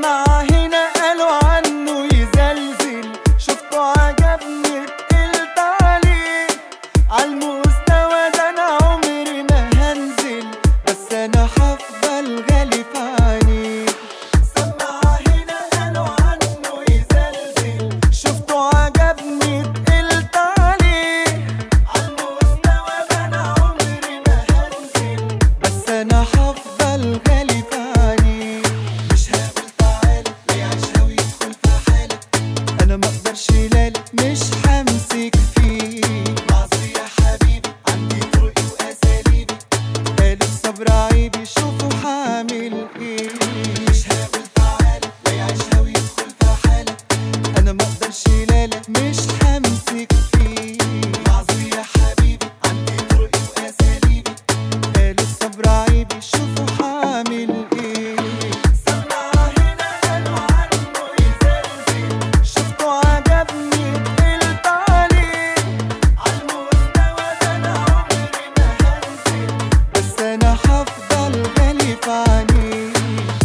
سمع هنا قالوا عنه يزلزل شفته عجبني اتقلت عليه عالمستوى ده انا عمري ما هنزل بس انا هفضل غالي في عينيه سمع هنا قالوا عنه يزلزل شفته عجبني اتقلت عليه عالمستوى ده انا عمري ما هنزل بس انا هفضل غالي في عينيه مش هقول تعالى ويعيشها ويدخل في حالة انا ما اقدرش لالي مش همسك فيه معصي يا حبيبي عندي طرقي واساليبي قال الصبر عيبي شوفوا هعمل ايه مش هقول تعالى ويعيشها ويدخل في حالة انا ما اقدرش لالي مش همسك فيه معصي يا حبيبي عندي طرقي واساليبي قال الصبر عيبي شوفوا هعمل ايه سمع هنا قالوا عنه يزلزل شفته عجبني اتقلت عليه عالمستوى ده انا عمري ما هنزل بس انا هفضل غالي في عينيه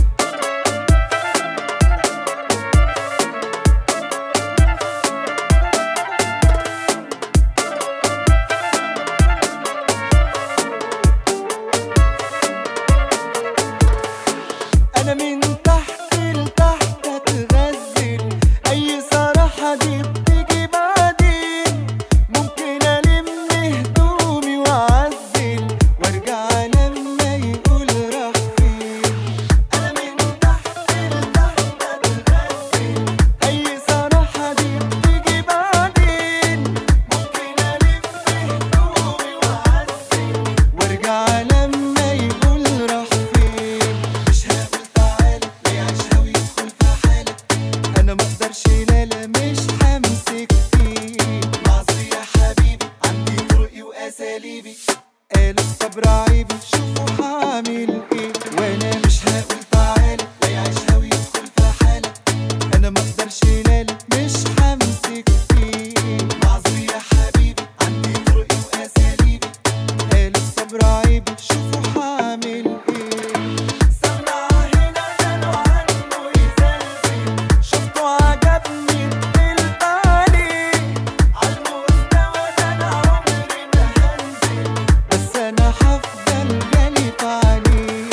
انا من تحت لتحت اتغزل اي صراحة دي بتيجي بعدين ممكن الم هدومي واعزل وارجع لما يقول راح فين انا من تحت لتحت اتغزل اي صراحة دي بتيجي بعدين ممكن الم هدومي واعزل وارجع لما يقول راح فين مش هقول تعالى ويعيشها ويدخل في حالة انا ما اقدرش لالا مش همسك فيه معصي يا حبيبي عندي طرقي واساليبي قال الصبر عيبي شوفوا هعمل ايه وانا مش هقول تعالى ويعيشها ويدخل في حالة انا ما اقدرش لالا مش همسك فيه معصي يا حبيبي عندي طرقي واساليبي قال الصبر عيبي شوفوا هعمل ايه سمع هنا قالوا عنه يزلزل شفته عجبني اتقلت عليه عالمستوى ده انا عمري ما هنزل بس انا هفضل غالي في عينيه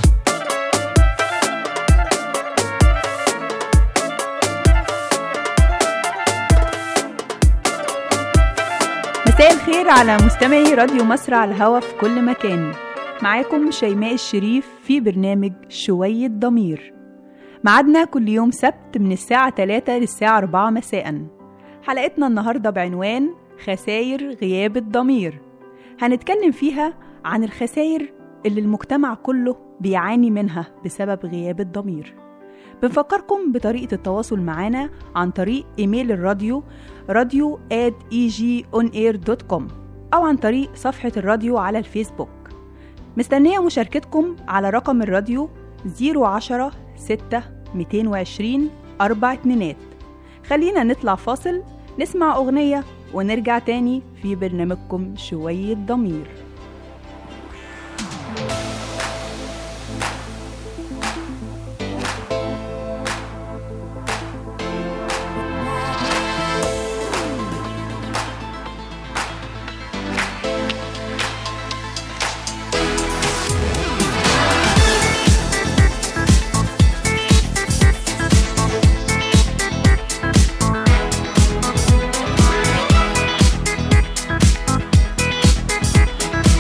مساء الخير على مستمعي راديو مصر على الهوا في كل مكان معاكم شيماء الشريف في برنامج شوية ضمير معادنا كل يوم سبت من الساعة 3 للساعة 4 مساء حلقتنا النهاردة بعنوان خساير غياب الضمير هنتكلم فيها عن الخساير اللي المجتمع كله بيعاني منها بسبب غياب الضمير بنفكركم بطريقة التواصل معنا عن طريق إيميل الراديو راديو at egionair.com أو عن طريق صفحة الراديو على الفيسبوك مستنية مشاركتكم على رقم الراديو 010 6 220 أربع اتنينات خلينا نطلع فاصل نسمع أغنية ونرجع تاني في برنامجكم شوية ضمير Thank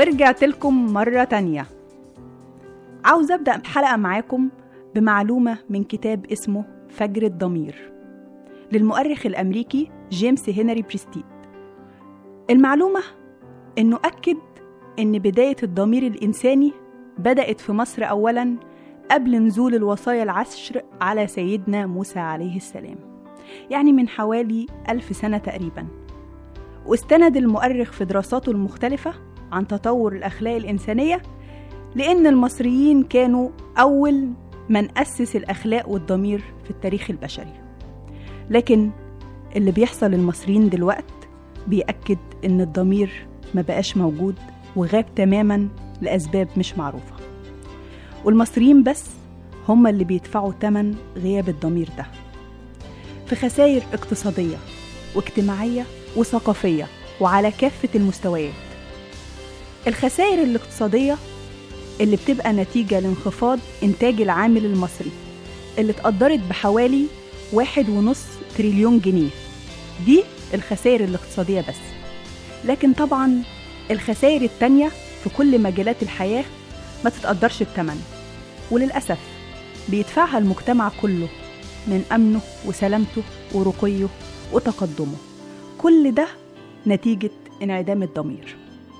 ورجعت لكم مرة تانية عاوز أبدأ الحلقة معاكم بمعلومة من كتاب اسمه فجر الضمير للمؤرخ الأمريكي جيمس هنري بريستيد المعلومة إنه أكد إن بداية الضمير الإنساني بدأت في مصر أولاً قبل نزول الوصايا العشر على سيدنا موسى عليه السلام يعني من حوالي ألف سنة تقريباً واستند المؤرخ في دراساته المختلفة عن تطور الأخلاق الإنسانية لأن المصريين كانوا أول من أسس الأخلاق والضمير في التاريخ البشري لكن اللي بيحصل للمصريين دلوقت بيأكد إن الضمير ما بقاش موجود وغاب تماما لأسباب مش معروفة والمصريين بس هم اللي بيدفعوا تمن غياب الضمير ده في خسائر اقتصادية واجتماعية وثقافية وعلى كافة المستويات الخسائر الاقتصادية اللي بتبقى نتيجة لانخفاض إنتاج العامل المصري اللي اتقدرت بحوالي واحد ونص تريليون جنيه دي الخسائر الاقتصادية بس لكن طبعا الخسائر التانية في كل مجالات الحياة ما تتقدرش بتمن وللأسف بيدفعها المجتمع كله من أمنه وسلامته ورقيه وتقدمه كل ده نتيجة انعدام الضمير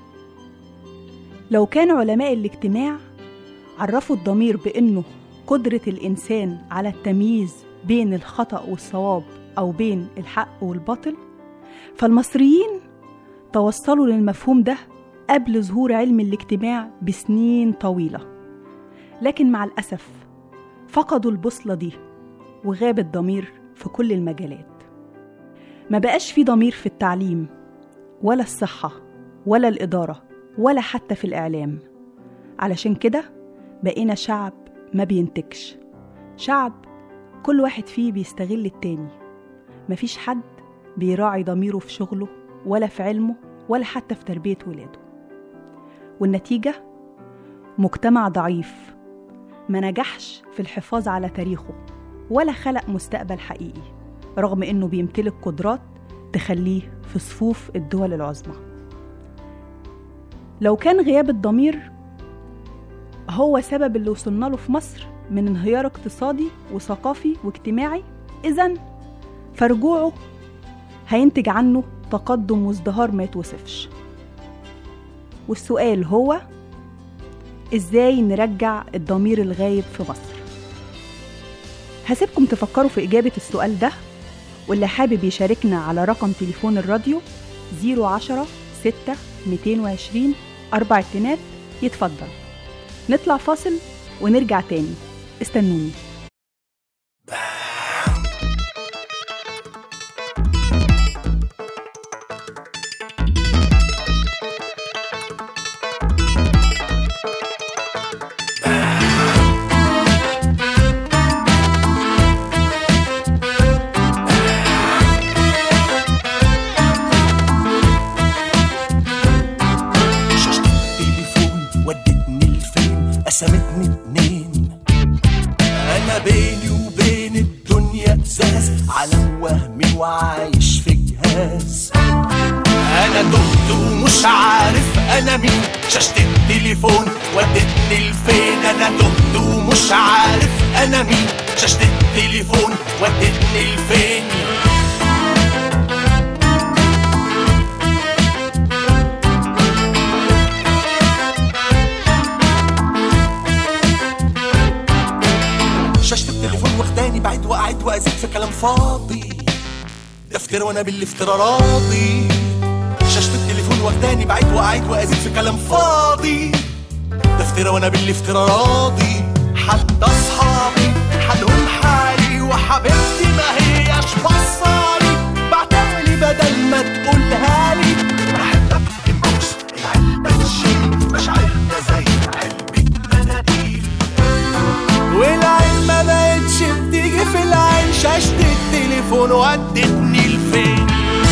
لو كان علماء الاجتماع عرفوا الضمير بأنه قدرة الإنسان على التمييز بين الخطأ والصواب أو بين الحق والباطل فالمصريين توصلوا للمفهوم ده قبل ظهور علم الاجتماع بسنين طويلة لكن مع الأسف فقدوا البوصلة دي وغاب الضمير في كل المجالات ما بقاش في ضمير في التعليم ولا الصحة ولا الإدارة ولا حتى في الإعلام علشان كده بقينا شعب ما بينتجش شعب كل واحد فيه بيستغل التاني مفيش حد بيراعي ضميره في شغله ولا في علمه ولا حتى في تربية ولاده والنتيجة مجتمع ضعيف ما نجحش في الحفاظ على تاريخه ولا خلق مستقبل حقيقي رغم انه بيمتلك قدرات تخليه في صفوف الدول العظمى لو كان غياب الضمير هو سبب اللي وصلنا له في مصر من انهيار اقتصادي وثقافي واجتماعي اذا فرجوعه هينتج عنه تقدم وازدهار ما يتوصفش والسؤال هو ازاي نرجع الضمير الغايب في مصر هسيبكم تفكروا في إجابة السؤال ده واللي حابب يشاركنا على رقم تليفون الراديو 010 6 220 أربع اتنات يتفضل نطلع فاصل ونرجع تاني استنوني شاشة التليفون ودتني لفين قسمتني اتنين انا بيني وبين الدنيا ازاز عالم وهمي وعايش في جهاز انا تهت ومش عارف انا مين شاشة التليفون ودتني لفين انا تهت ومش عارف انا مين شاشة التليفون ودتني لفين شاشة التليفون واخداني بعيد وقعد وازيد في كلام فاضي دفتر وانا بالافتراء راضي شاشة التليفون واخداني بعيد وقعد وازيد في كلام فاضي دفتر وانا بالافتراء راضي حتى اصحابي حالهم حالي وحبيبتي ما هياش بصالي بعتلي بدل ما تقولها لي بحبك انبوكس العلبة تشيل مشاعرنا زي علبة مناديل والعين ما بقتش بتيجي في العين شاشة التليفون ودتني لفين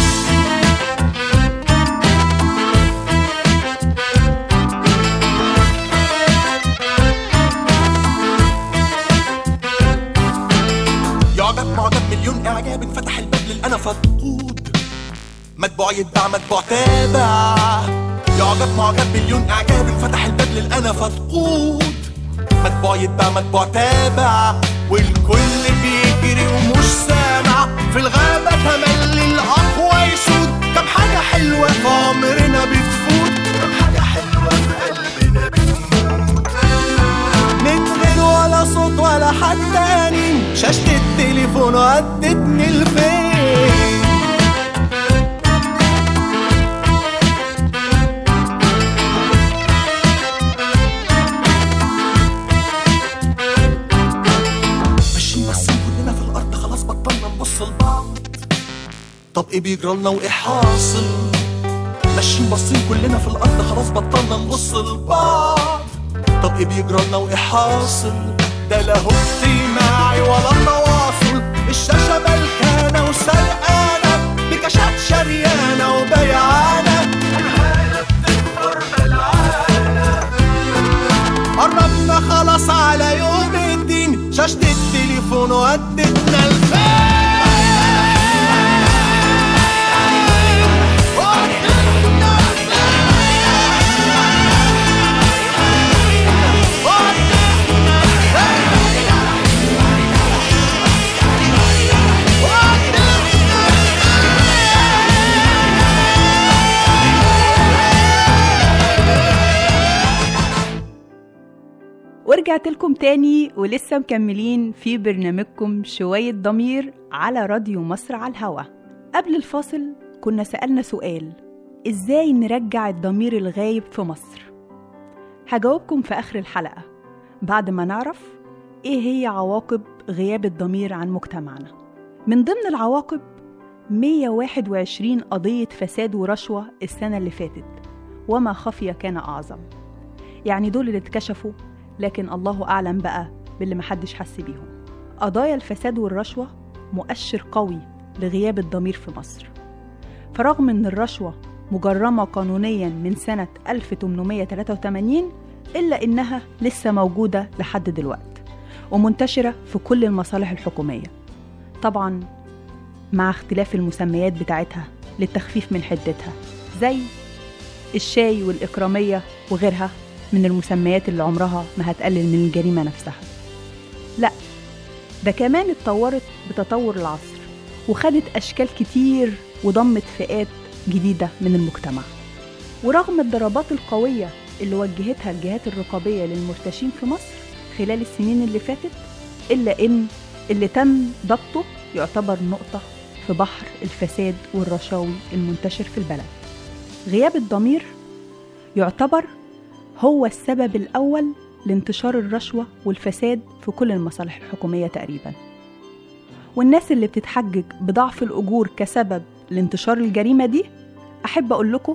يعجب معجب مليون اعجاب انفتح الباب للانا فقود متبوع يتباع متبوع تابع يعجب معجب مليون اعجاب فتح الباب للانفه تقود مطبوع يتباع مطبوع تابع والكل بيجري ومش سامع في الغابة تملي الأقوى يسود كم حاجة حلوة في عمرنا بتفوت كم حاجة حلوة في قلبنا بتموت من غير ولا صوت ولا حتى انين شاشة التليفون ودتني لفين ماشيين باصين كلنا في الأرض خلاص بطلنا نبص لبعض طب إيه بيجرالنا وإيه حاصل ماشيين باصين كلنا في الأرض خلاص بطلنا نبص لبعض طب إيه بيجرالنا وإيه حاصل ده لا هو اجتماعي ولا تواصل الشاشة ملكانة وسرقانة بكاشات شريانة وبيعانة الهالة بتكبر بلعانة قربنا خلاص على يوم الدين شاشة التليفون ودتنا ورجعت لكم تاني ولسه مكملين في برنامجكم شوية ضمير على راديو مصر على الهوا قبل الفاصل كنا سألنا سؤال إزاي نرجع الضمير الغايب في مصر هجاوبكم في آخر الحلقة بعد ما نعرف إيه هي عواقب غياب الضمير عن مجتمعنا من ضمن العواقب 121 قضية فساد ورشوة السنة اللي فاتت وما خفي كان أعظم يعني دول اللي اتكشفوا لكن الله أعلم بقى باللي محدش حس بيهم قضايا الفساد والرشوة مؤشر قوي لغياب الضمير في مصر فرغم أن الرشوة مجرمة قانونيا من سنة 1883 إلا إنها لسه موجودة لحد دلوقت ومنتشرة في كل المصالح الحكومية طبعا مع اختلاف المسميات بتاعتها للتخفيف من حدتها زي الشاي والإكرامية وغيرها من المسميات اللي عمرها ما هتقلل من الجريمة نفسها لا ده كمان اتطورت بتطور العصر وخدت أشكال كتير وضمت فئات جديدة من المجتمع ورغم الضربات القوية اللي وجهتها الجهات الرقابية للمرتشين في مصر خلال السنين اللي فاتت إلا إن اللي تم ضبطه يعتبر نقطة في بحر الفساد والرشاوي المنتشر في البلد غياب الضمير يعتبر هو السبب الأول لانتشار الرشوة والفساد في كل المصالح الحكومية تقريبا والناس اللي بتتحجج بضعف الأجور كسبب لانتشار الجريمة دي أحب أقول لكم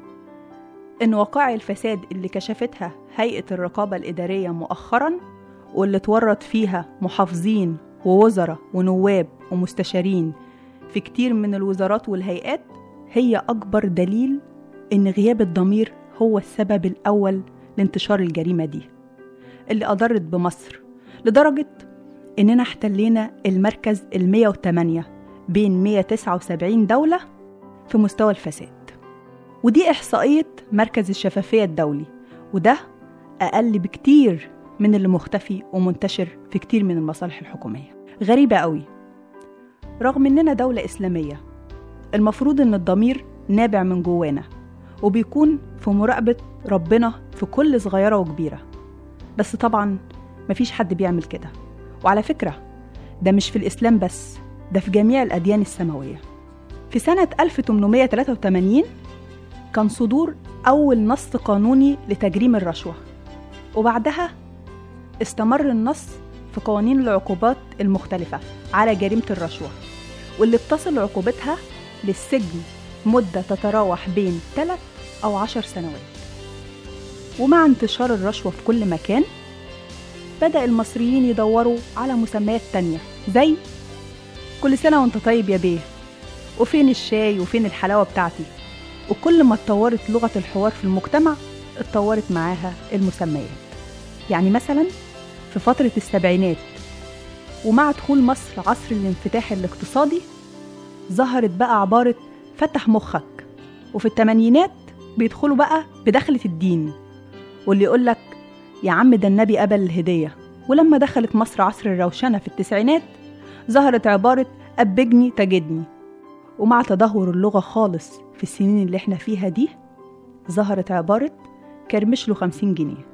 إن وقائع الفساد اللي كشفتها هيئة الرقابة الإدارية مؤخرا واللي اتورط فيها محافظين ووزراء ونواب ومستشارين في كتير من الوزارات والهيئات هي أكبر دليل إن غياب الضمير هو السبب الأول لانتشار الجريمة دي اللي أضرت بمصر لدرجة إننا احتلينا المركز ال 108 بين 179 دولة في مستوى الفساد ودي إحصائية مركز الشفافية الدولي وده أقل بكتير من اللي مختفي ومنتشر في كتير من المصالح الحكومية غريبة قوي رغم إننا دولة إسلامية المفروض إن الضمير نابع من جوانا وبيكون في مراقبة ربنا في كل صغيرة وكبيرة بس طبعا مفيش حد بيعمل كده وعلى فكرة ده مش في الإسلام بس ده في جميع الأديان السماوية في سنة 1883 كان صدور أول نص قانوني لتجريم الرشوة وبعدها استمر النص في قوانين العقوبات المختلفة على جريمة الرشوة واللي بتصل عقوبتها للسجن مدة تتراوح بين 3 أو 10 سنوات ومع انتشار الرشوة في كل مكان بدأ المصريين يدوروا على مسميات تانية زي كل سنة وانت طيب يا بيه وفين الشاي وفين الحلاوة بتاعتي وكل ما اتطورت لغة الحوار في المجتمع اتطورت معاها المسميات يعني مثلا في فترة السبعينات ومع دخول مصر عصر الانفتاح الاقتصادي ظهرت بقى عبارة فتح مخك وفي الثمانينات بيدخلوا بقى بدخلة الدين واللي يقولك يا عم ده النبي قبل الهدية ولما دخلت مصر عصر الروشنة في التسعينات ظهرت عبارة أبجني تجدني ومع تدهور اللغة خالص في السنين اللي احنا فيها دي ظهرت عبارة كرمش له خمسين جنيه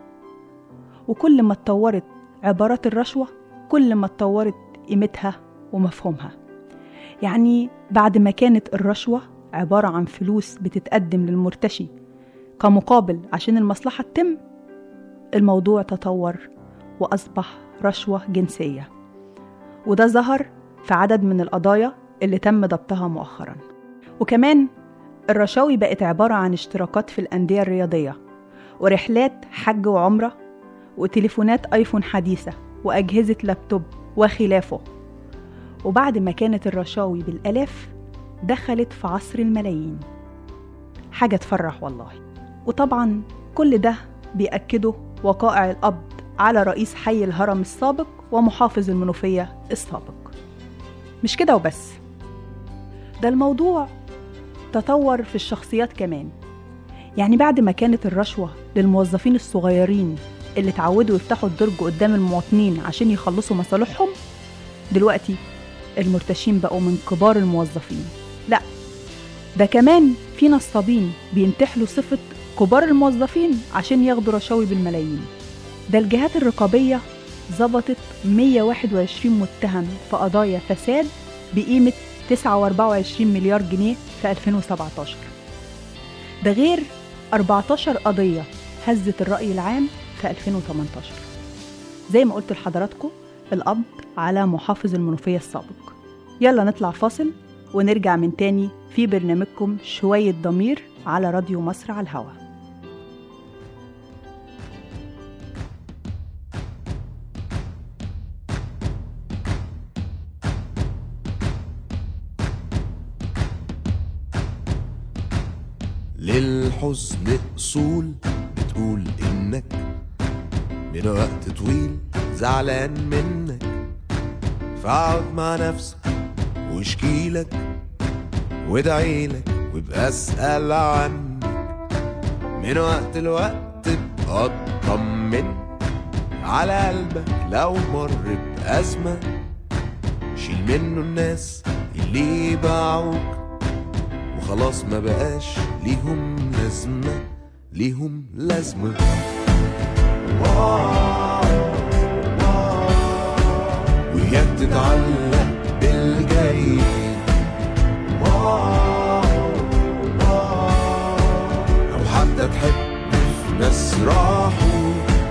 وكل ما اتطورت عبارات الرشوة كل ما اتطورت قيمتها ومفهومها يعني بعد ما كانت الرشوة عبارة عن فلوس بتتقدم للمرتشي كمقابل عشان المصلحة تتم الموضوع تطور وأصبح رشوة جنسية وده ظهر في عدد من القضايا اللي تم ضبطها مؤخرا وكمان الرشاوي بقت عبارة عن اشتراكات في الأندية الرياضية ورحلات حج وعمرة وتليفونات آيفون حديثة وأجهزة لابتوب وخلافه وبعد ما كانت الرشاوي بالآلاف دخلت في عصر الملايين حاجة تفرح والله وطبعا كل ده بيأكده وقائع القبض على رئيس حي الهرم السابق ومحافظ المنوفية السابق مش كده وبس ده الموضوع تطور في الشخصيات كمان يعني بعد ما كانت الرشوة للموظفين الصغيرين اللي اتعودوا يفتحوا الدرج قدام المواطنين عشان يخلصوا مصالحهم دلوقتي المرتشين بقوا من كبار الموظفين لا ده كمان في نصابين بينتحلوا صفة كبار الموظفين عشان ياخدوا رشاوي بالملايين ده الجهات الرقابية ظبطت 121 متهم في قضايا فساد بقيمة 9.24 مليار جنيه في 2017 ده غير 14 قضية هزت الرأي العام في 2018 زي ما قلت لحضراتكم القبض على محافظ المنوفية السابق يلا نطلع فاصل ونرجع من تاني في برنامجكم شوية ضمير على راديو مصر على الهوا للحزن أصول بتقول إنك من وقت طويل زعلان منك فاقعد مع نفسك واشكيلك وادعيلك وابقى اسأل عنك من وقت لوقت ابقى اطمن على قلبك لو مر بأزمة شيل منه الناس اللي باعوك وخلاص ما بقاش ليهم لازمة ليهم لازمة وياك تتعلق بالجاي أو حتى تحب في ناس راحوا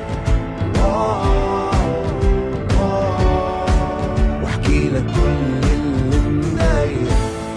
واحكي لك كل اللي مضايق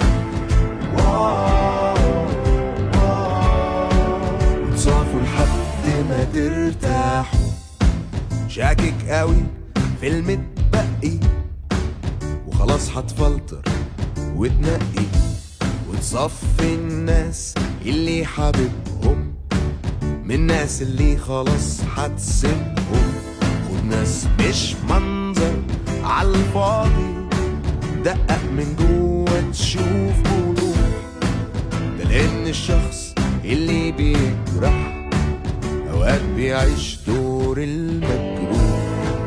وتصافوا لحد ما ترتاحوا شاكك قوي في المتبقي وخلاص هتفلتر وتنقي وتصفي الناس اللي حاببهم من الناس اللي خلاص هتسيبهم خد ناس مش منظر عالفاضي دقق من جوه تشوف وضوح ده لان الشخص اللي بيجرح اوقات بيعيش دور المجروح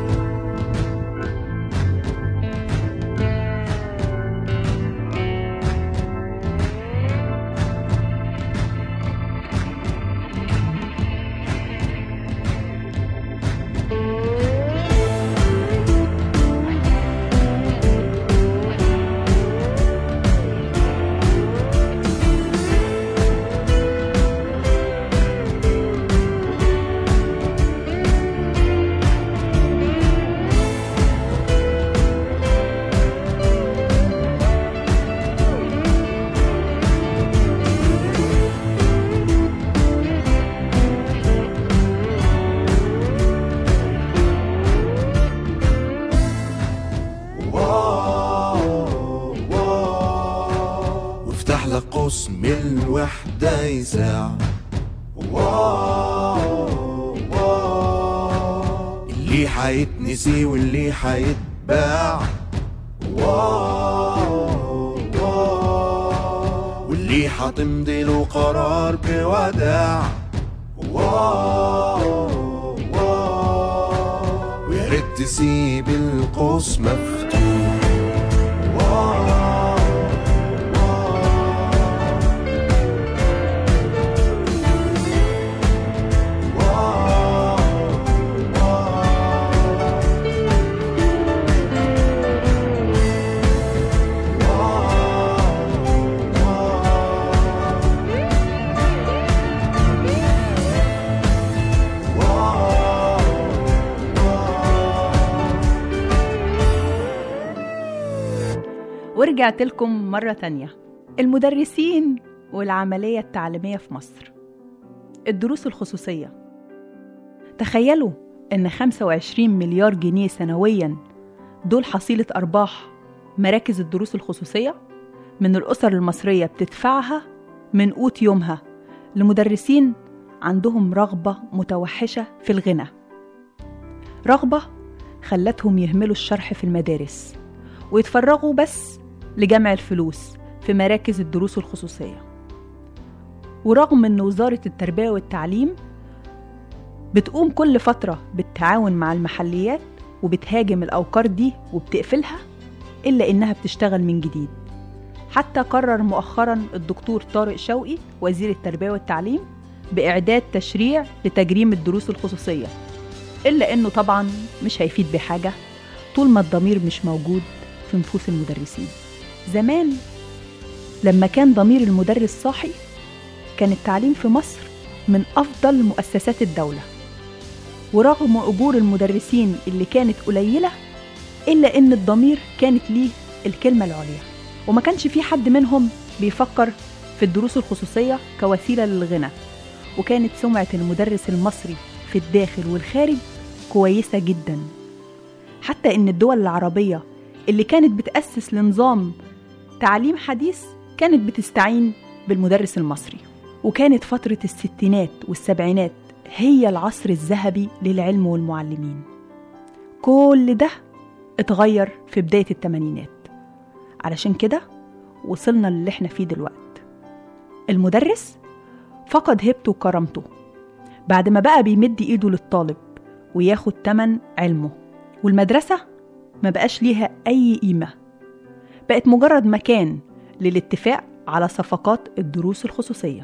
وافتح لك قوس من الوحدة يساع اللي حيتنسي واللي حيتباع واللي اللي حتمضي له قرار بوداع واو واو ويا ريت تسيب القوس مفتوح واو ورجعت لكم مرة تانية المدرسين والعملية التعليمية في مصر الدروس الخصوصية تخيلوا إن 25 مليار جنيه سنويا دول حصيلة أرباح مراكز الدروس الخصوصية من الأسر المصرية بتدفعها من قوت يومها لمدرسين عندهم رغبة متوحشة في الغنى رغبة خلتهم يهملوا الشرح في المدارس ويتفرغوا بس لجمع الفلوس في مراكز الدروس الخصوصية ورغم أن وزارة التربية والتعليم بتقوم كل فترة بالتعاون مع المحليات وبتهاجم الأوقار دي وبتقفلها إلا إنها بتشتغل من جديد حتى قرر مؤخرا الدكتور طارق شوقي وزير التربية والتعليم بإعداد تشريع لتجريم الدروس الخصوصية إلا إنه طبعا مش هيفيد بحاجة طول ما الضمير مش موجود في نفوس المدرسين زمان لما كان ضمير المدرس صاحي كان التعليم في مصر من أفضل مؤسسات الدولة ورغم أجور المدرسين اللي كانت قليلة إلا إن الضمير كانت ليه الكلمة العليا وما كانش في حد منهم بيفكر في الدروس الخصوصية كوسيلة للغنى وكانت سمعة المدرس المصري في الداخل والخارج كويسة جدا حتى إن الدول العربية اللي كانت بتأسس لنظام تعليم حديث كانت بتستعين بالمدرس المصري وكانت فترة الستينات والسبعينات هي العصر الذهبي للعلم والمعلمين كل ده اتغير في بداية التمانينات علشان كده وصلنا للي احنا فيه دلوقت المدرس فقد هيبته وكرامته بعد ما بقى بيمد ايده للطالب وياخد تمن علمه والمدرسة ما بقاش ليها أي قيمة بقت مجرد مكان للاتفاق على صفقات الدروس الخصوصية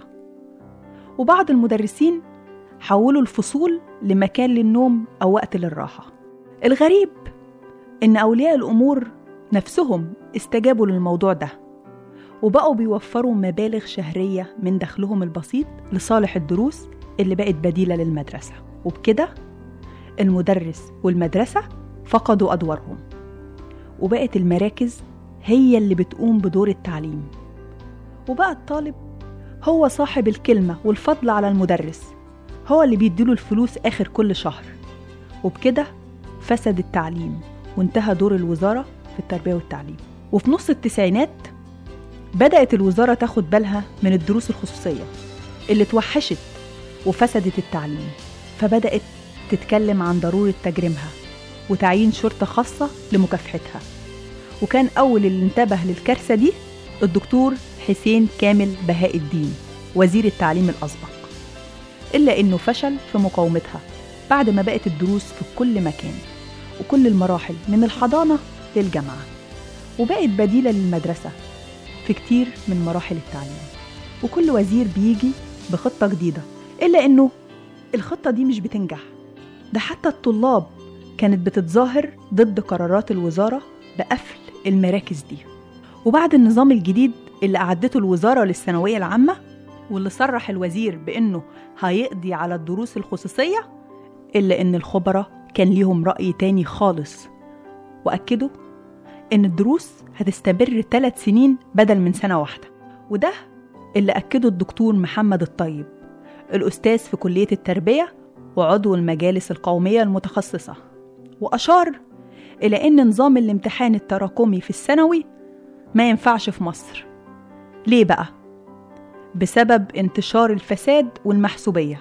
وبعض المدرسين حولوا الفصول لمكان للنوم أو وقت للراحة الغريب إن أولياء الأمور نفسهم استجابوا للموضوع ده وبقوا بيوفروا مبالغ شهرية من دخلهم البسيط لصالح الدروس اللي بقت بديلة للمدرسة وبكده المدرس والمدرسة فقدوا أدوارهم وبقت المراكز هي اللي بتقوم بدور التعليم وبقى الطالب هو صاحب الكلمة والفضل على المدرس هو اللي بيديله الفلوس آخر كل شهر وبكده فسد التعليم وانتهى دور الوزارة في التربية والتعليم وفي نص التسعينات بدأت الوزارة تاخد بالها من الدروس الخصوصية اللي توحشت وفسدت التعليم فبدأت تتكلم عن ضرورة تجريمها وتعيين شرطة خاصة لمكافحتها وكان أول اللي انتبه للكارثة دي الدكتور حسين كامل بهاء الدين وزير التعليم الأسبق إلا إنه فشل في مقاومتها بعد ما بقت الدروس في كل مكان وكل المراحل من الحضانة للجامعة وبقت بديلة للمدرسة في كتير من مراحل التعليم وكل وزير بيجي بخطة جديدة إلا إنه الخطة دي مش بتنجح ده حتى الطلاب كانت بتتظاهر ضد قرارات الوزارة بقفل المراكز دي وبعد النظام الجديد اللي أعدته الوزارة للثانوية العامة واللي صرح الوزير بأنه هيقضي على الدروس الخصوصية إلا إن الخبراء كان ليهم رأي تاني خالص وأكدوا إن الدروس هتستمر ثلاث سنين بدل من سنة واحدة وده اللي أكده الدكتور محمد الطيب الأستاذ في كلية التربية وعضو المجالس القومية المتخصصة وأشار إلى أن نظام الامتحان التراكمي في الثانوي ما ينفعش في مصر ليه بقى؟ بسبب انتشار الفساد والمحسوبية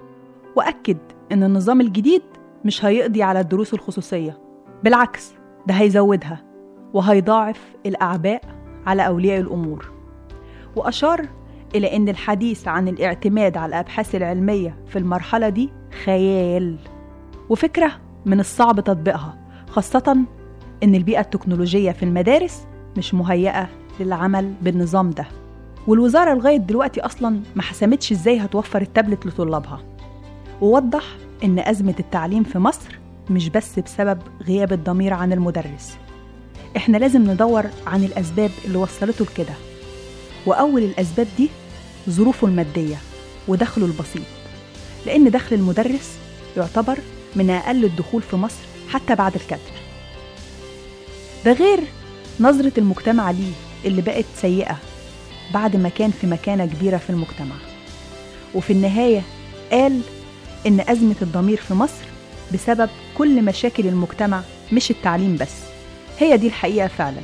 وأكد أن النظام الجديد مش هيقضي على الدروس الخصوصية بالعكس ده هيزودها وهيضاعف الأعباء على أولياء الأمور وأشار إلى أن الحديث عن الاعتماد على الأبحاث العلمية في المرحلة دي خيال وفكرة من الصعب تطبيقها خاصة إن البيئة التكنولوجية في المدارس مش مهيئة للعمل بالنظام ده والوزارة لغاية دلوقتي أصلا ما حسمتش إزاي هتوفر التابلت لطلابها ووضح إن أزمة التعليم في مصر مش بس بسبب غياب الضمير عن المدرس إحنا لازم ندور عن الأسباب اللي وصلته لكده وأول الأسباب دي ظروفه المادية ودخله البسيط لأن دخل المدرس يعتبر من أقل الدخول في مصر حتى بعد الكتر ده غير نظرة المجتمع ليه اللي بقت سيئة بعد ما كان في مكانة كبيرة في المجتمع وفي النهاية قال إن أزمة الضمير في مصر بسبب كل مشاكل المجتمع مش التعليم بس هي دي الحقيقة فعلا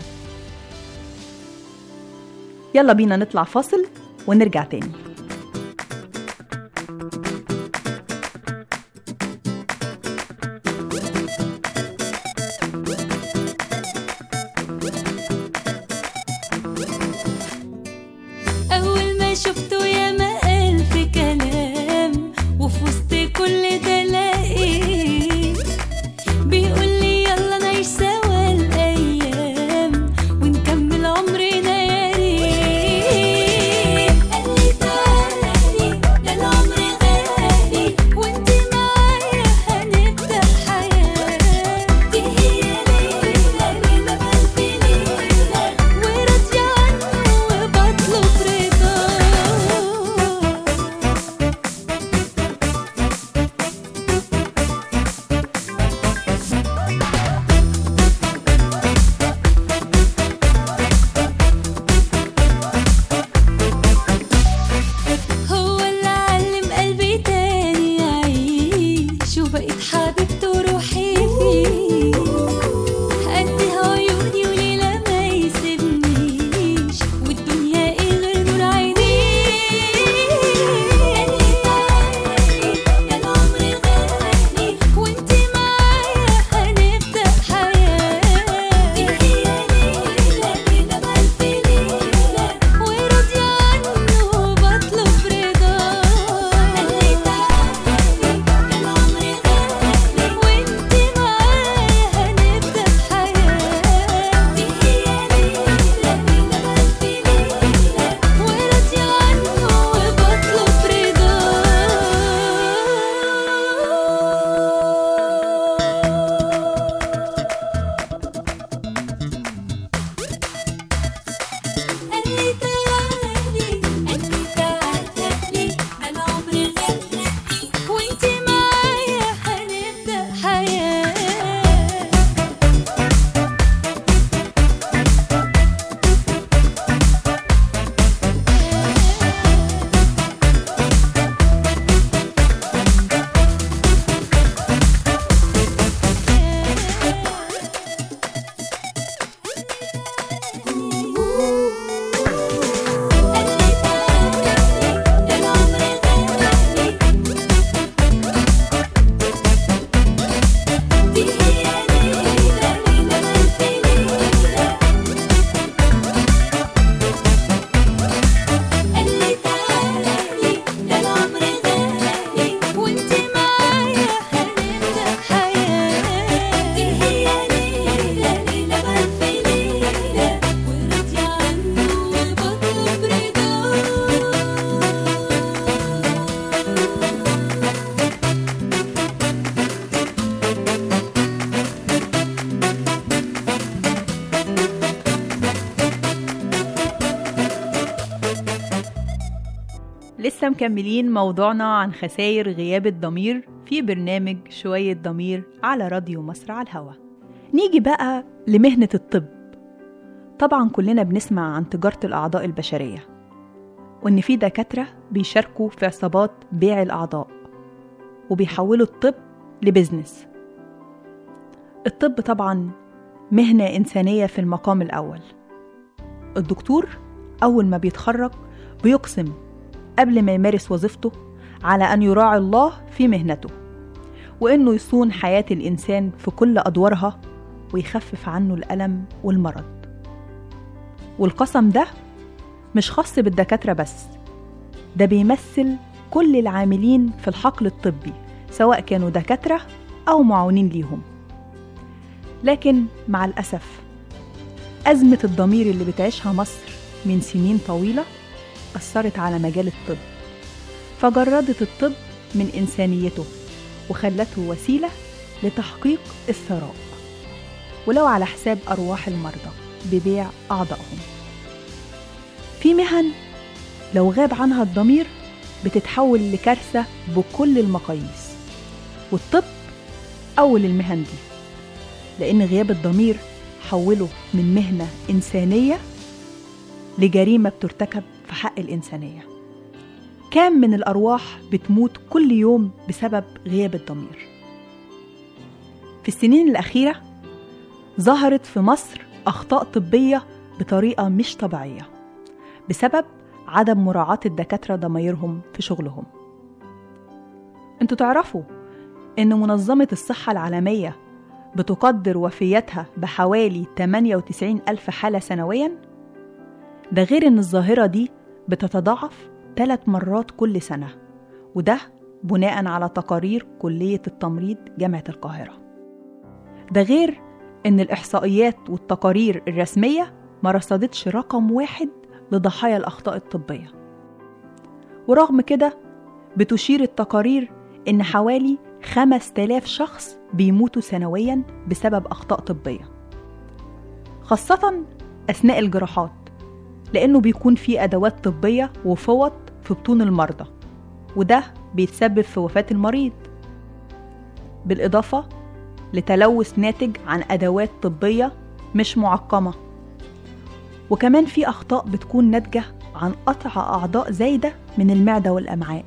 يلا بينا نطلع فاصل ونرجع تاني أول ما شفته يا ما قال في كلام وفي وسط كل ده لاقيه بيقول لي يلا نعيش سوا الأيام ونكمل عمرنا يا ريت قال لي تعالي ده العمر غالي وانت معايا هنبدأ حياة دي هي ليلة ليلة بألف ليلة وراضية عنه وبطلب رضاه هو اللي علم قلبي تاني يعيش وبقيت حبيبته روحي فيه قدها عيوني وليلة ما يسيبنيش والدنيا ايه غير نور عينيه قالي تعالي يا العمر غالي وانتي معايا هنبدأ حياة دي هي ليلة ليلة بألف ليلة وراضية عنه وبطلب رضاه قالي تعالي يا العمر غالي وانتي معايا هنبدأ حياة دي هي ليلة ليلة بألف ليلة وراضية عنه وبطلب رضاه قالي تعالي قالي تعالي ده العمر غالي وانتي معايا هنبدأ حياة قالي تعالي ده العمر غالي دي هي ليلة ليلة بألف ليلة قالي تعالي ده العمر غالي وانتي معايا هنبدأ حياة دي هي ليلة ليلة بألف ليلة وراضية عنه وبطلب رضاه لسه مكملين موضوعنا عن خسائر غياب الضمير في برنامج شوية ضمير على راديو مصر على الهوا نيجي بقى لمهنة الطب طبعا كلنا بنسمع عن تجارة الأعضاء البشرية وإن في دكاترة بيشاركوا في عصابات بيع الأعضاء وبيحولوا الطب لبزنس الطب طبعا مهنة إنسانية في المقام الأول الدكتور أول ما بيتخرج بيقسم قبل ما يمارس وظيفته على أن يراعي الله في مهنته وإنه يصون حياة الإنسان في كل أدوارها ويخفف عنه الألم والمرض والقسم ده مش خاص بالدكاترة بس ده بيمثل كل العاملين في الحقل الطبي سواء كانوا دكاترة أو معاونين ليهم لكن مع الأسف أزمة الضمير اللي بتعيشها مصر من سنين طويلة أثرت على مجال الطب فجردت الطب من إنسانيته وخلته وسيلة لتحقيق الثراء ولو على حساب أرواح المرضى ببيع أعضائهم في مهن لو غاب عنها الضمير بتتحول لكارثة بكل المقاييس والطب أول المهن دي لأن غياب الضمير حوله من مهنة إنسانية لجريمة بترتكب في حق الإنسانية كام من الأرواح بتموت كل يوم بسبب غياب الضمير في السنين الأخيرة ظهرت في مصر أخطاء طبية بطريقة مش طبيعية بسبب عدم مراعاة الدكاترة ضميرهم في شغلهم انتوا تعرفوا إن منظمة الصحة العالمية بتقدر وفياتها بحوالي 98 ألف حالة سنويا ده غير إن الظاهرة دي بتتضاعف ثلاث مرات كل سنة وده بناء على تقارير كلية التمريض جامعة القاهرة ده غير إن الإحصائيات والتقارير الرسمية ما رصدتش رقم واحد لضحايا الأخطاء الطبية ورغم كده بتشير التقارير إن حوالي 5000 شخص بيموتوا سنويا بسبب أخطاء طبية خاصة أثناء الجراحات لأنه بيكون في أدوات طبية وفوط في بطون المرضى وده بيتسبب في وفاة المريض بالإضافة لتلوث ناتج عن أدوات طبية مش معقمة وكمان في أخطاء بتكون ناتجة عن قطع أعضاء زايدة من المعدة والأمعاء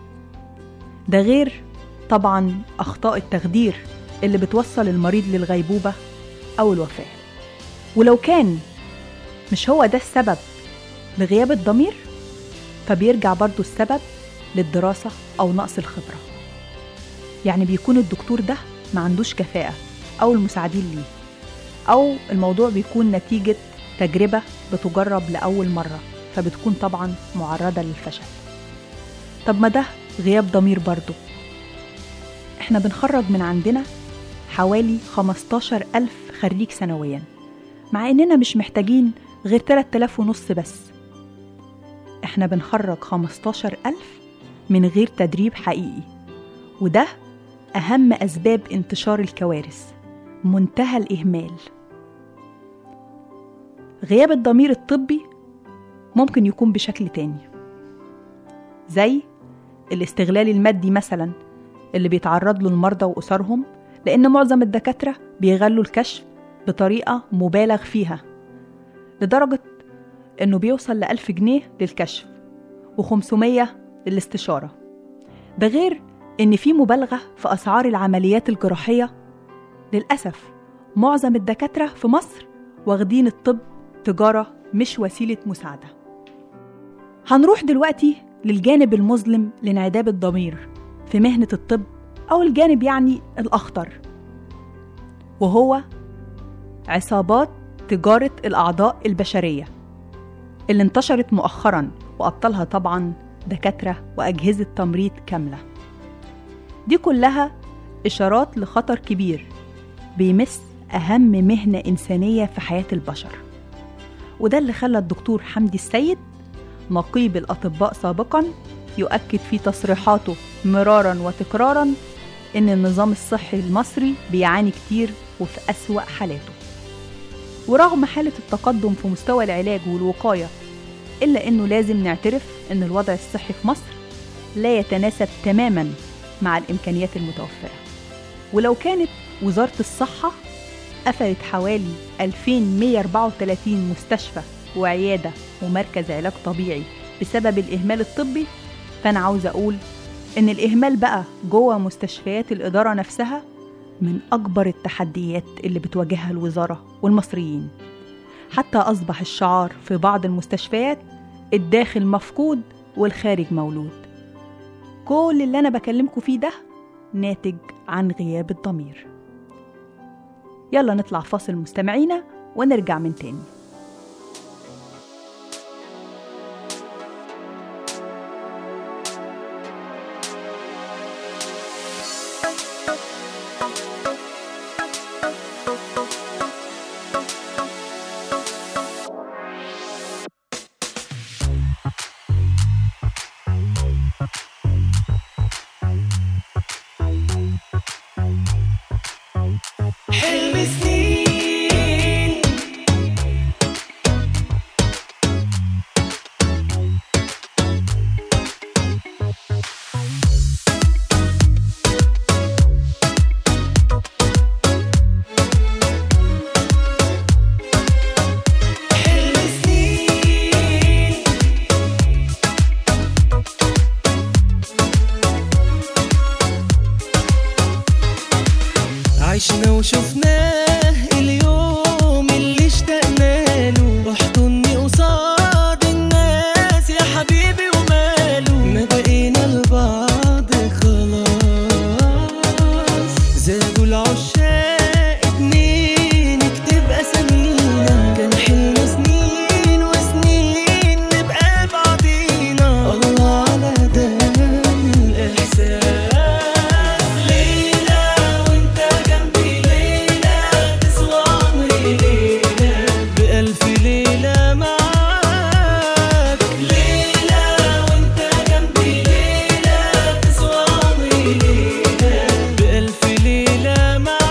ده غير طبعا أخطاء التخدير اللي بتوصل المريض للغيبوبة أو الوفاة ولو كان مش هو ده السبب لغياب الضمير فبيرجع برضو السبب للدراسة أو نقص الخبرة يعني بيكون الدكتور ده ما عندوش كفاءة أو المساعدين ليه أو الموضوع بيكون نتيجة تجربة بتجرب لأول مرة فبتكون طبعا معرضة للفشل طب ما ده غياب ضمير برضو احنا بنخرج من عندنا حوالي 15 ألف خريج سنويا مع إننا مش محتاجين غير 3000 ونص بس احنا بنخرج 15 ألف من غير تدريب حقيقي وده أهم أسباب انتشار الكوارث منتهى الإهمال غياب الضمير الطبي ممكن يكون بشكل تاني زي الاستغلال المادي مثلا اللي بيتعرض له المرضى وأسرهم لأن معظم الدكاترة بيغلوا الكشف بطريقة مبالغ فيها لدرجة إنه بيوصل لألف جنيه للكشف وخمسمية للاستشارة ده غير إن في مبالغة في أسعار العمليات الجراحية للأسف معظم الدكاترة في مصر واخدين الطب تجارة مش وسيلة مساعدة هنروح دلوقتي للجانب المظلم لانعدام الضمير في مهنة الطب أو الجانب يعني الأخطر وهو عصابات تجارة الأعضاء البشرية اللي انتشرت مؤخرا وأبطلها طبعا دكاترة وأجهزة تمريض كاملة دي كلها إشارات لخطر كبير بيمس أهم مهنة إنسانية في حياة البشر وده اللي خلى الدكتور حمدي السيد نقيب الأطباء سابقا يؤكد في تصريحاته مرارا وتكرارا إن النظام الصحي المصري بيعاني كتير وفي أسوأ حالاته ورغم حالة التقدم في مستوى العلاج والوقاية إلا إنه لازم نعترف إن الوضع الصحي في مصر لا يتناسب تماما مع الإمكانيات المتوفرة ولو كانت وزارة الصحة قفلت حوالي 2134 مستشفى وعيادة ومركز علاج طبيعي بسبب الإهمال الطبي فأنا عاوزة أقول إن الإهمال بقى جوه مستشفيات الإدارة نفسها من أكبر التحديات اللي بتواجهها الوزارة والمصريين حتى أصبح الشعار في بعض المستشفيات الداخل مفقود والخارج مولود كل اللي أنا بكلمكم فيه ده ناتج عن غياب الضمير يلا نطلع فاصل مستمعينا ونرجع من تاني حلم سنين حلم سنين عشنا وشفناه اليوم اللي اشتقنا له احضني قصاد الناس يا حبيبي وماله ما بقينا لبعض خلاص زادوا العشاق اتنين اكتب اسامينا كان حلم سنين وسنين نبقى بعضينا الله على ده الاحساس ليلة وانت جنبي ليلة تسوى عمري ليلة بألف ليلة معاك ليلة وانت جنبي ليلة تسوى عمري ليلة بألف ليلة معاك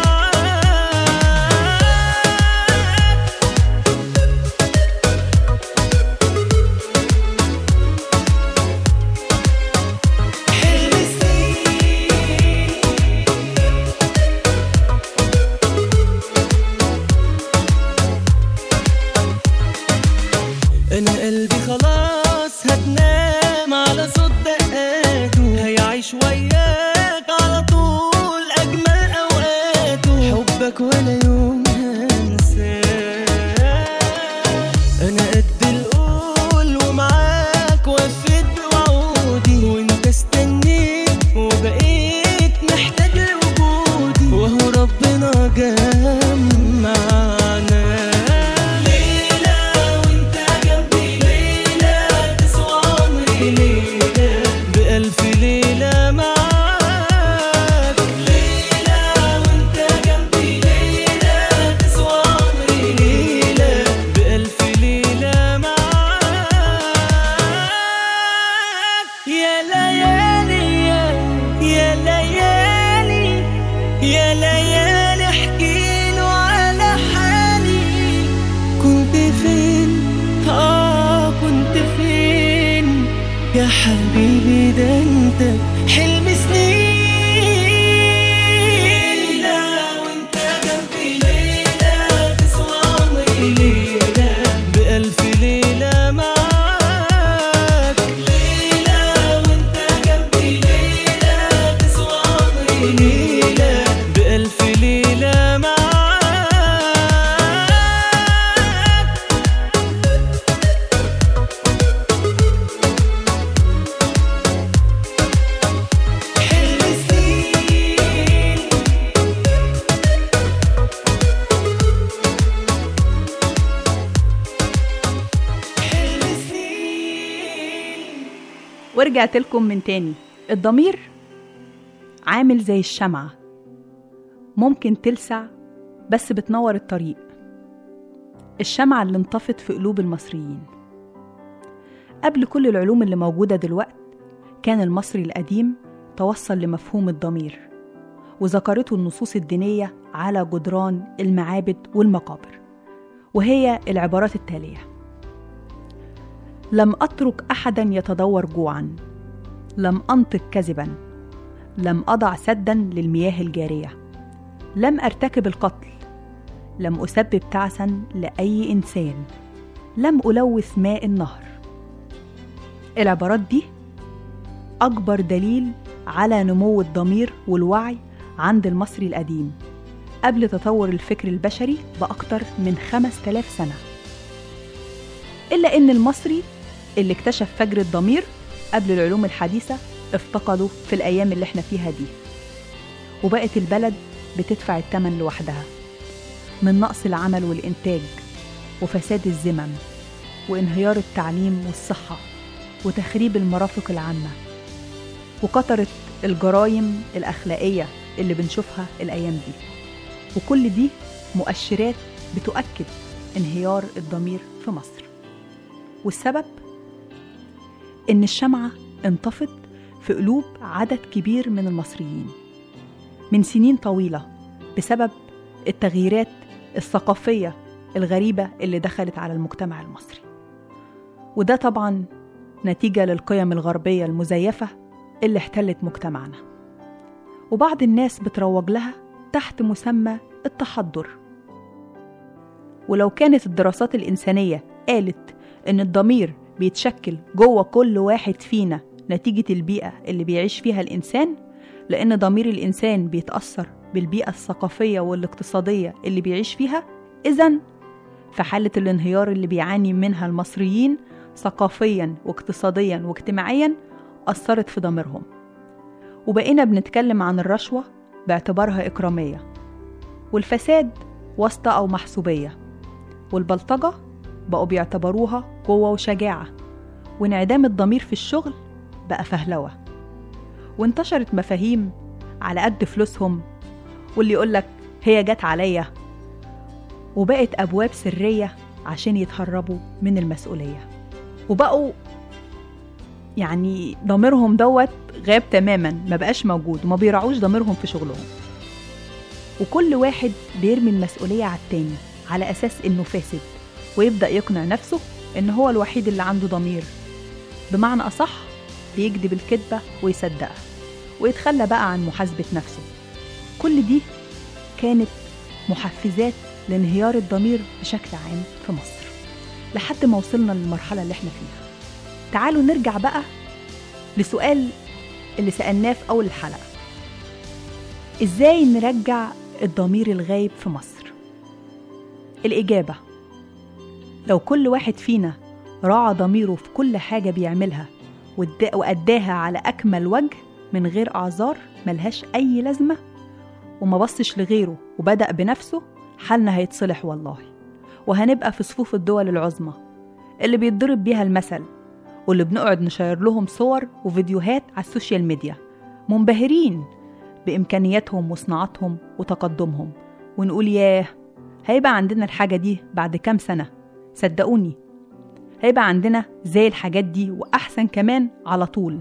حلم سنين انا قلبي خلاص هتنام على صوت دقاته هيعيش وياك على طول اجمل اوقاته حبك ولا يوم هنساه انا قد القول ومعاك وفيت بوعودي وانت استنيت وبقيت محتاج لوجودي وهو ربنا جمعنا ليلة وانت جنبي ليلة تسوى عمري ليلة بألف ليلة معاك ليلة وانت جنبي ليلة تسوى عمري ليلة بألف ليلة معاك يا ليالي يا- يا ليالي يا ليالي احكيله على حالي كنت فين اه كنت فين يا حبيبي ده انت حلم سنين ليلة وانت جنبي ليلة تسوى عمري ليلة بألف ليلة معاك ليلة وانت جنبي ليلة تسوى عمري ليلة بألف ليلة معاك حلم سنين حلم سنين ورجعت لكم من تاني الضمير عامل زي الشمعة ممكن تلسع بس بتنور الطريق الشمعة اللي انطفت في قلوب المصريين قبل كل العلوم اللي موجودة دلوقت كان المصري القديم توصل لمفهوم الضمير وذكرته النصوص الدينية على جدران المعابد والمقابر وهي العبارات التالية لم أترك أحدا يتدور جوعا لم أنطق كذبا لم أضع سدا للمياه الجارية لم أرتكب القتل لم أسبب تعسا لأي إنسان لم ألوث ماء النهر العبارات دي أكبر دليل على نمو الضمير والوعي عند المصري القديم قبل تطور الفكر البشري بأكتر من 5000 سنة إلا إن المصري اللي اكتشف فجر الضمير قبل العلوم الحديثة افتقده في الأيام اللي احنا فيها دي وبقت البلد بتدفع الثمن لوحدها من نقص العمل والإنتاج وفساد الذمم وانهيار التعليم والصحة وتخريب المرافق العامة وكترت الجرائم الأخلاقية اللي بنشوفها الأيام دي وكل دي مؤشرات بتؤكد انهيار الضمير في مصر والسبب إن الشمعة انطفت في قلوب عدد كبير من المصريين من سنين طويلة بسبب التغييرات الثقافية الغريبة اللي دخلت على المجتمع المصري وده طبعا نتيجة للقيم الغربية المزيفة اللي احتلت مجتمعنا وبعض الناس بتروج لها تحت مسمى التحضر ولو كانت الدراسات الإنسانية قالت إن الضمير بيتشكل جوه كل واحد فينا نتيجة البيئة اللي بيعيش فيها الإنسان لأن ضمير الإنسان بيتأثر بالبيئة الثقافية والاقتصادية اللي بيعيش فيها إذا في حالة الانهيار اللي بيعاني منها المصريين ثقافيا واقتصاديا واجتماعيا أثرت في ضميرهم وبقينا بنتكلم عن الرشوة باعتبارها إكرامية والفساد واسطة أو محسوبية والبلطجة بقوا بيعتبروها قوة وشجاعة وانعدام الضمير في الشغل بقى فهلوة وانتشرت مفاهيم على قد فلوسهم واللي يقولك هي جت عليا وبقت أبواب سرية عشان يتهربوا من المسؤولية وبقوا يعني ضميرهم دوت غاب تماما ما بقاش موجود وما بيراعوش ضميرهم في شغلهم وكل واحد بيرمي المسؤولية على التاني على أساس إنه فاسد ويبدأ يقنع نفسه إن هو الوحيد اللي عنده ضمير بمعنى أصح بيكذب الكذبة ويصدقها ويتخلى بقى عن محاسبة نفسه كل دي كانت محفزات لانهيار الضمير بشكل عام في مصر لحد ما وصلنا للمرحلة اللي احنا فيها تعالوا نرجع بقى لسؤال اللي سألناه في أول الحلقة إزاي نرجع الضمير الغايب في مصر؟ الإجابة لو كل واحد فينا راعى ضميره في كل حاجة بيعملها واد- وأداها على أكمل وجه من غير أعذار ملهاش أي لازمة وما بصش لغيره وبدأ بنفسه حالنا هيتصلح والله وهنبقى في صفوف الدول العظمى اللي بيتضرب بيها المثل واللي بنقعد نشير لهم صور وفيديوهات على السوشيال ميديا منبهرين بإمكانياتهم وصناعاتهم وتقدمهم ونقول ياه هيبقى عندنا الحاجة دي بعد كام سنة صدقوني هيبقى عندنا زي الحاجات دي وأحسن كمان على طول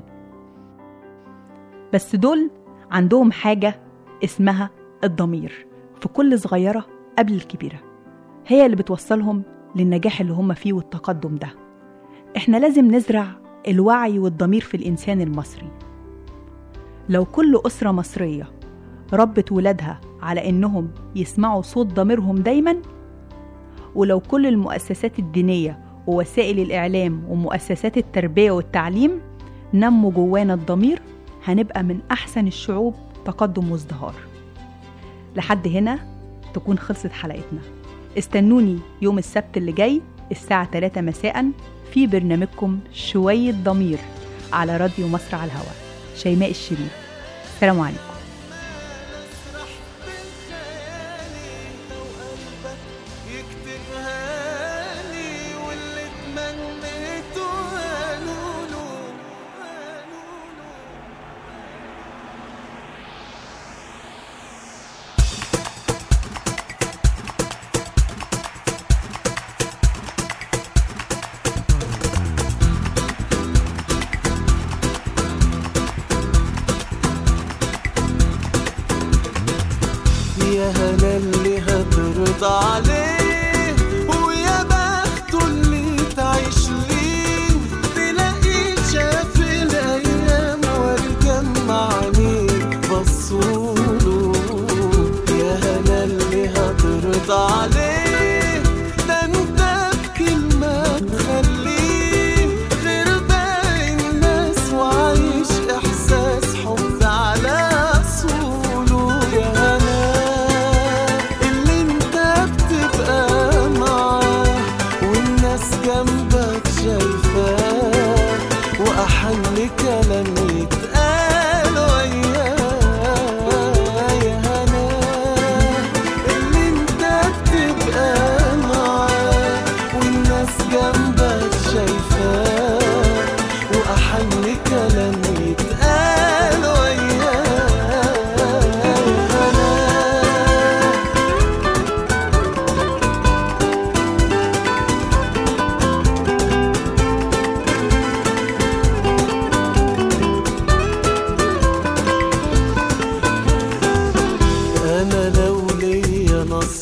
بس دول عندهم حاجة اسمها الضمير في كل صغيرة قبل الكبيرة هي اللي بتوصلهم للنجاح اللي هم فيه والتقدم ده احنا لازم نزرع الوعي والضمير في الإنسان المصري لو كل أسرة مصرية ربت ولادها على إنهم يسمعوا صوت ضميرهم دايما ولو كل المؤسسات الدينية ووسائل الإعلام ومؤسسات التربية والتعليم نموا جوانا الضمير هنبقى من أحسن الشعوب تقدم وازدهار لحد هنا تكون خلصت حلقتنا استنوني يوم السبت اللي جاي الساعة 3 مساء في برنامجكم شوية ضمير على راديو مصر على الهواء شيماء الشريف السلام عليكم نسرح بالخيالي لو قلبك يكتبها لي واللي تمنيته قالوا له قالوا له يا هلا اللي هترضى عليه ويا بخته اللي تعيش ليه تلاقيه شاف الايام واتجمع عينيه بصوله يا هلا اللي هترضى عليه ده انت بكلمة تخليه غير باقي الناس وعايش احساس حب على اصوله يا هلا اللي انت بتبقى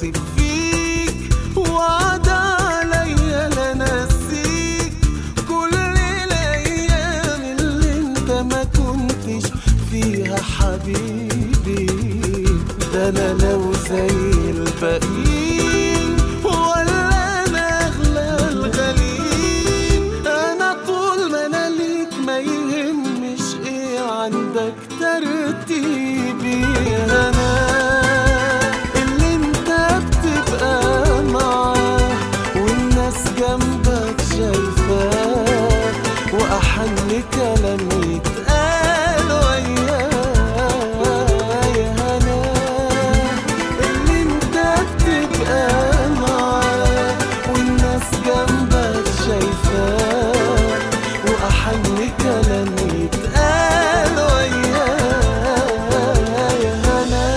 نفسي فيك وعد عليا لا نسيك كل الايام اللي انت ما كنتش فيها حبيبي ده انا لو زي الباقيين ولا انا اغلى الغاليين انا طول ما انا ليك ما يهمش ايه عندك ترتيبي انا اللي انت بتبقى معاه والناس جنبك شايفاه واحن كلام يتقال وياه يا هنا اللي انت بتبقى معاه والناس جنبك شايفاه واحن كلام يتقال وياه يا هنا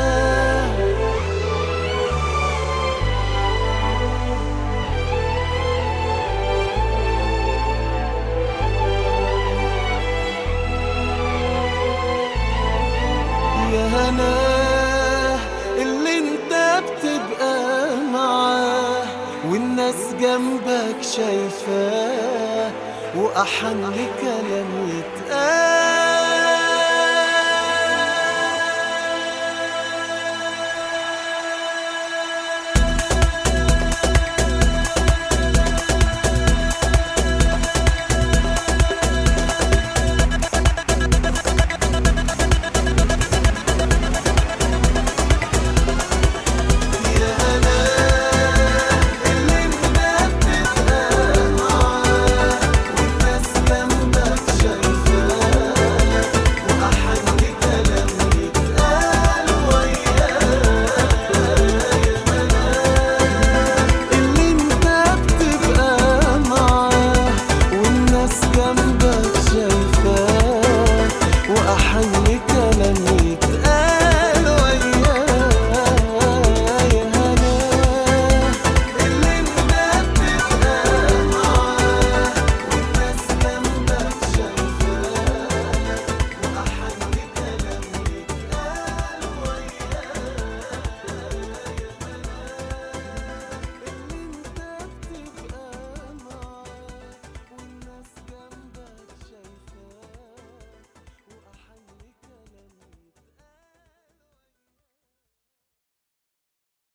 يا هنا اللي انت بتبقى معاه والناس جنبك شايفاه واحن كلام يتقال